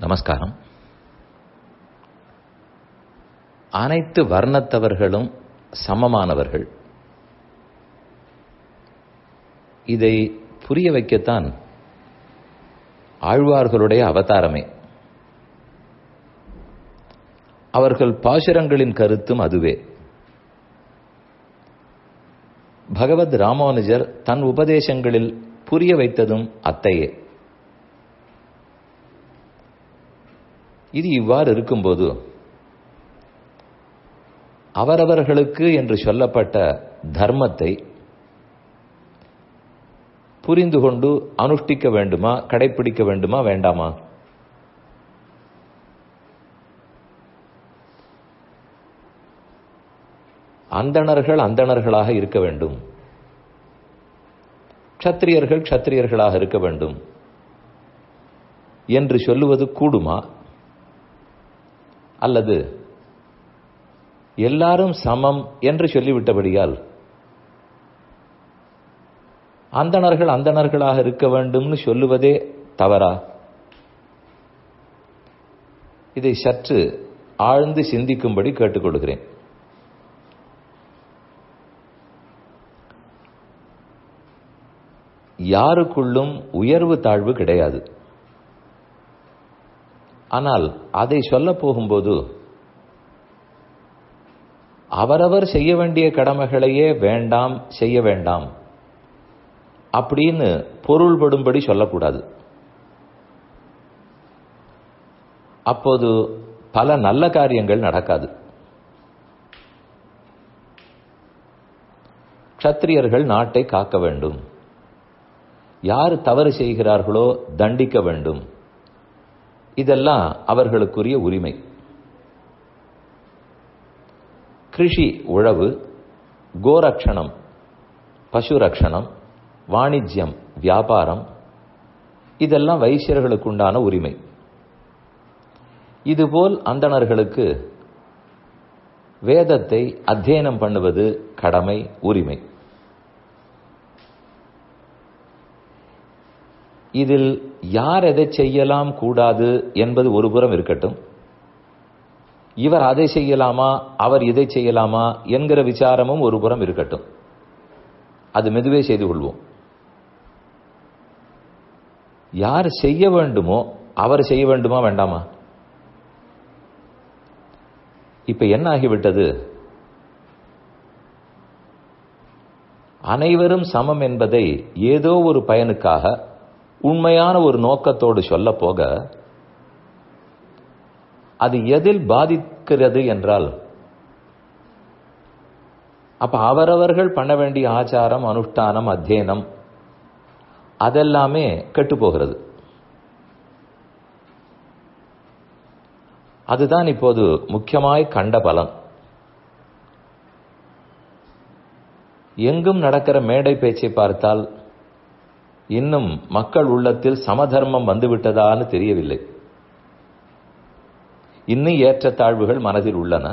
நமஸ்காரம் அனைத்து வர்ணத்தவர்களும் சமமானவர்கள் இதை புரிய வைக்கத்தான் ஆழ்வார்களுடைய அவதாரமே அவர்கள் பாசுரங்களின் கருத்தும் அதுவே பகவத் ராமானுஜர் தன் உபதேசங்களில் புரிய வைத்ததும் அத்தையே இது இவ்வாறு இருக்கும்போது அவரவர்களுக்கு என்று சொல்லப்பட்ட தர்மத்தை புரிந்து கொண்டு அனுஷ்டிக்க வேண்டுமா கடைபிடிக்க வேண்டுமா வேண்டாமா அந்தணர்கள் அந்தணர்களாக இருக்க வேண்டும் க்ஷத்திரியர்கள் க்ஷத்திரியர்களாக இருக்க வேண்டும் என்று சொல்லுவது கூடுமா அல்லது எல்லாரும் சமம் என்று சொல்லிவிட்டபடியால் அந்தணர்கள் அந்தணர்களாக இருக்க வேண்டும்னு சொல்லுவதே தவறா இதை சற்று ஆழ்ந்து சிந்திக்கும்படி கேட்டுக்கொள்கிறேன் யாருக்குள்ளும் உயர்வு தாழ்வு கிடையாது ஆனால் அதை சொல்ல போகும்போது அவரவர் செய்ய வேண்டிய கடமைகளையே வேண்டாம் செய்ய வேண்டாம் அப்படின்னு பொருள்படும்படி சொல்லக்கூடாது அப்போது பல நல்ல காரியங்கள் நடக்காது க்ஷத்திரியர்கள் நாட்டை காக்க வேண்டும் யார் தவறு செய்கிறார்களோ தண்டிக்க வேண்டும் இதெல்லாம் அவர்களுக்குரிய உரிமை கிருஷி உழவு கோரக்ஷணம் பசு ரக்ஷணம் வாணிஜ்யம் வியாபாரம் இதெல்லாம் வைசியர்களுக்கு உண்டான உரிமை இதுபோல் அந்தணர்களுக்கு வேதத்தை அத்தியனம் பண்ணுவது கடமை உரிமை இதில் யார் எதை செய்யலாம் கூடாது என்பது ஒரு புறம் இருக்கட்டும் இவர் அதை செய்யலாமா அவர் இதை செய்யலாமா என்கிற விசாரமும் ஒரு புறம் இருக்கட்டும் அது மெதுவே செய்து கொள்வோம் யார் செய்ய வேண்டுமோ அவர் செய்ய வேண்டுமா வேண்டாமா இப்ப என்ன ஆகிவிட்டது அனைவரும் சமம் என்பதை ஏதோ ஒரு பயனுக்காக உண்மையான ஒரு நோக்கத்தோடு சொல்ல போக அது எதில் பாதிக்கிறது என்றால் அப்ப அவரவர்கள் பண்ண வேண்டிய ஆச்சாரம் அனுஷ்டானம் அத்தியனம் அதெல்லாமே கெட்டு போகிறது அதுதான் இப்போது முக்கியமாய் கண்ட பலன் எங்கும் நடக்கிற மேடை பேச்சை பார்த்தால் இன்னும் மக்கள் உள்ளத்தில் சமதர்மம் வந்துவிட்டதான்னு தெரியவில்லை இன்னும் ஏற்றத்தாழ்வுகள் மனதில் உள்ளன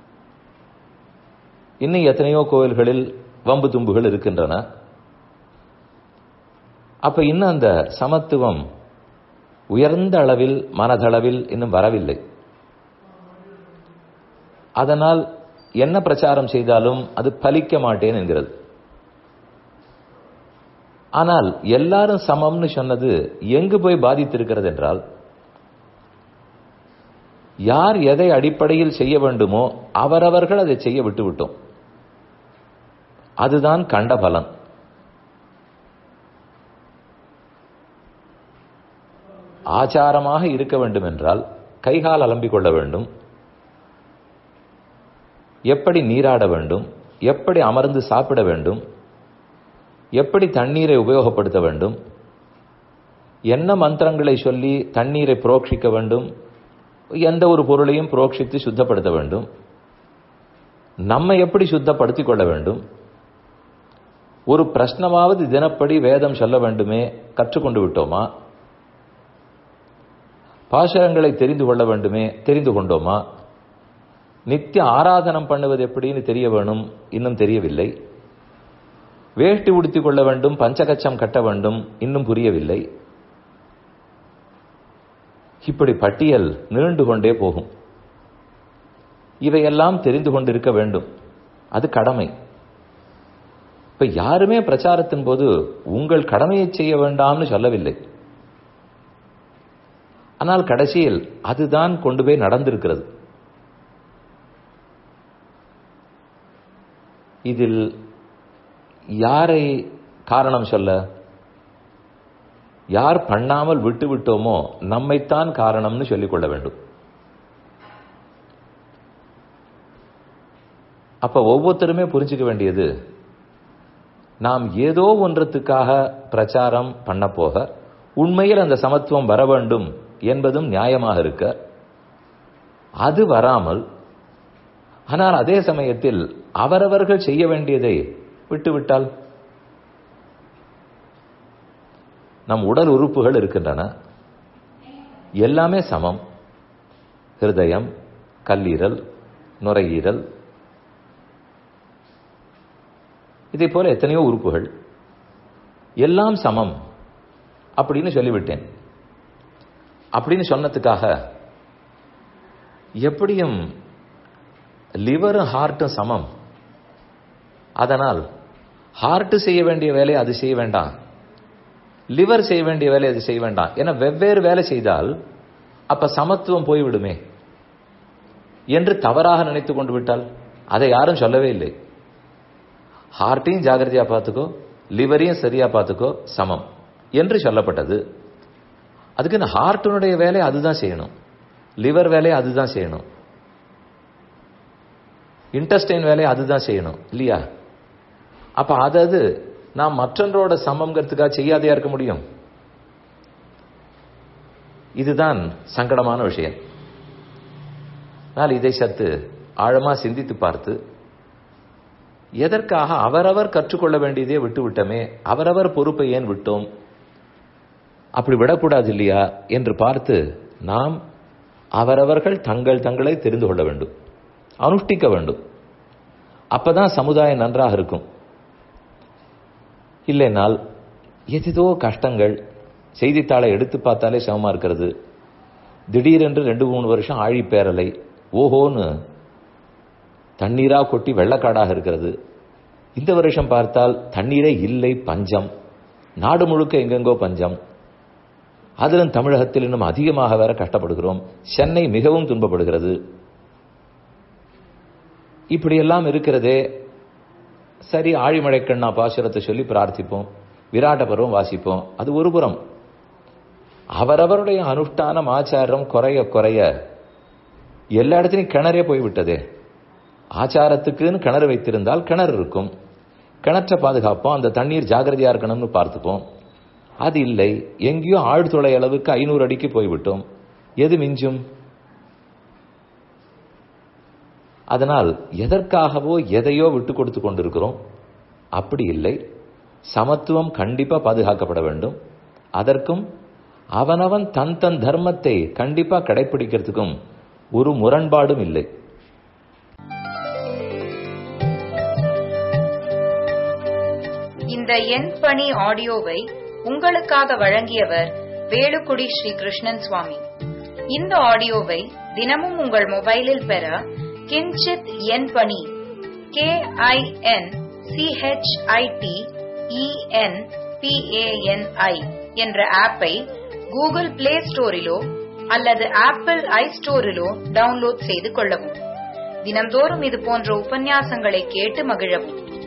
இன்னும் எத்தனையோ கோயில்களில் வம்பு தும்புகள் இருக்கின்றன அப்ப இன்னும் அந்த சமத்துவம் உயர்ந்த அளவில் மனதளவில் இன்னும் வரவில்லை அதனால் என்ன பிரச்சாரம் செய்தாலும் அது பலிக்க மாட்டேன் என்கிறது ஆனால் எல்லாரும் சமம்னு சொன்னது எங்கு போய் பாதித்திருக்கிறது என்றால் யார் எதை அடிப்படையில் செய்ய வேண்டுமோ அவரவர்கள் அதை செய்ய விட்டுவிட்டோம் அதுதான் கண்ட பலன் ஆச்சாரமாக இருக்க வேண்டும் என்றால் கைகால் அலம்பிக் கொள்ள வேண்டும் எப்படி நீராட வேண்டும் எப்படி அமர்ந்து சாப்பிட வேண்டும் எப்படி தண்ணீரை உபயோகப்படுத்த வேண்டும் என்ன மந்திரங்களை சொல்லி தண்ணீரை புரோக்ஷிக்க வேண்டும் எந்த ஒரு பொருளையும் புரோக்ஷித்து சுத்தப்படுத்த வேண்டும் நம்ம எப்படி சுத்தப்படுத்திக் கொள்ள வேண்டும் ஒரு பிரश्னமாவது தினப்படி வேதம் சொல்ல வேண்டுமே கற்றுக்கொண்டு விட்டோமா பாசுரங்களை தெரிந்து கொள்ள வேண்டுமே தெரிந்து கொண்டோமா நித்திய ஆராதனம் பண்ணுவது எப்படின்னு தெரிய வேணும் இன்னும் தெரியவில்லை வேஷ்டி உடுத்திக் கொள்ள வேண்டும் பஞ்சகச்சம் கட்ட வேண்டும் இன்னும் புரியவில்லை இப்படி பட்டியல் நீண்டு கொண்டே போகும் இவையெல்லாம் தெரிந்து கொண்டிருக்க வேண்டும் அது கடமை இப்ப யாருமே பிரச்சாரத்தின் போது உங்கள் கடமையை செய்ய வேண்டாம்னு சொல்லவில்லை ஆனால் கடைசியில் அதுதான் கொண்டு போய் நடந்திருக்கிறது இதில் யாரை காரணம் சொல்ல யார் பண்ணாமல் விட்டு விட்டோமோ நம்மைத்தான் காரணம்னு சொல்லிக்கொள்ள வேண்டும் அப்ப ஒவ்வொருத்தருமே புரிஞ்சுக்க வேண்டியது நாம் ஏதோ ஒன்றத்துக்காக பிரச்சாரம் பண்ண போக உண்மையில் அந்த சமத்துவம் வர வேண்டும் என்பதும் நியாயமாக இருக்க அது வராமல் ஆனால் அதே சமயத்தில் அவரவர்கள் செய்ய வேண்டியதை விட்டுவிட்டால் நம் உடல் உறுப்புகள் இருக்கின்றன எல்லாமே சமம் ஹிருதயம் கல்லீரல் நுரையீரல் இதே போல எத்தனையோ உறுப்புகள் எல்லாம் சமம் அப்படின்னு சொல்லிவிட்டேன் அப்படின்னு சொன்னதுக்காக எப்படியும் லிவரும் ஹார்ட்டும் சமம் அதனால் ஹார்ட் செய்ய வேண்டிய வேலையை அது செய்ய வேண்டாம் லிவர் செய்ய வேண்டிய வேலையை அது செய்ய வேண்டாம் ஏன்னா வெவ்வேறு வேலை செய்தால் அப்ப சமத்துவம் போய்விடுமே என்று தவறாக நினைத்து கொண்டு விட்டால் அதை யாரும் சொல்லவே இல்லை ஹார்ட்டையும் ஜாகிரதையா பார்த்துக்கோ லிவரையும் சரியா பார்த்துக்கோ சமம் என்று சொல்லப்பட்டது அதுக்கு இந்த ஹார்ட்டினுடைய வேலையை அதுதான் செய்யணும் லிவர் வேலையை அதுதான் செய்யணும் இன்டஸ்டைன் வேலையை அதுதான் செய்யணும் இல்லையா அப்ப அதாவது நாம் மற்றொன்றோட சமம்ங்கிறதுக்காக செய்யாதையா இருக்க முடியும் இதுதான் சங்கடமான விஷயம் ஆனால் இதை சத்து ஆழமா சிந்தித்து பார்த்து எதற்காக அவரவர் கற்றுக்கொள்ள வேண்டியதே விட்டு விட்டோமே அவரவர் பொறுப்பை ஏன் விட்டோம் அப்படி விடக்கூடாது இல்லையா என்று பார்த்து நாம் அவரவர்கள் தங்கள் தங்களை தெரிந்து கொள்ள வேண்டும் அனுஷ்டிக்க வேண்டும் அப்பதான் சமுதாயம் நன்றாக இருக்கும் இல்லைனால் எதிதோ கஷ்டங்கள் செய்தித்தாளை எடுத்து பார்த்தாலே சமமா இருக்கிறது திடீரென்று ரெண்டு மூணு வருஷம் ஆழி பேரலை ஓஹோன்னு தண்ணீரா கொட்டி வெள்ளக்காடாக இருக்கிறது இந்த வருஷம் பார்த்தால் தண்ணீரே இல்லை பஞ்சம் நாடு முழுக்க எங்கெங்கோ பஞ்சம் அதிலும் தமிழகத்தில் இன்னும் அதிகமாக வேற கஷ்டப்படுகிறோம் சென்னை மிகவும் துன்பப்படுகிறது இப்படியெல்லாம் இருக்கிறதே சரி ஆழிமழைக்கண்ணா பாசுரத்தை சொல்லி பிரார்த்திப்போம் விராட்ட பருவம் வாசிப்போம் அது ஒரு புறம் அவரவருடைய அனுஷ்டானம் ஆச்சாரம் குறைய குறைய எல்லா இடத்துலையும் கிணறே போய்விட்டதே ஆச்சாரத்துக்குன்னு கிணறு வைத்திருந்தால் கிணறு இருக்கும் கிணற்றை பாதுகாப்போம் அந்த தண்ணீர் ஜாகிரதையா இருக்கணும்னு பார்த்துப்போம் அது இல்லை எங்கேயோ ஆழ்துளை அளவுக்கு ஐநூறு அடிக்கு போய்விட்டோம் எது மிஞ்சும் அதனால் எதற்காகவோ எதையோ விட்டு கொடுத்து கொண்டிருக்கிறோம் அப்படி இல்லை சமத்துவம் கண்டிப்பா பாதுகாக்கப்பட வேண்டும் அதற்கும் அவனவன் தன் தன் தர்மத்தை கண்டிப்பா கடைபிடிக்கிறதுக்கும் ஒரு முரண்பாடும் இல்லை இந்த எண் பணி ஆடியோவை உங்களுக்காக வழங்கியவர் வேலுக்குடி ஸ்ரீ கிருஷ்ணன் சுவாமி இந்த ஆடியோவை தினமும் உங்கள் மொபைலில் பெற கிஞ்சித் எண் பணி கே ஐ என் சிஹெச்ஐடி இஎன் பிஏஎன்ஐ என்ற ஆப்பை கூகுள் பிளே ஸ்டோரிலோ அல்லது ஆப்பிள் ஐ ஸ்டோரிலோ டவுன்லோட் செய்து கொள்ளவும் தினம்தோறும் இது போன்ற உபன்யாசங்களை கேட்டு மகிழவும்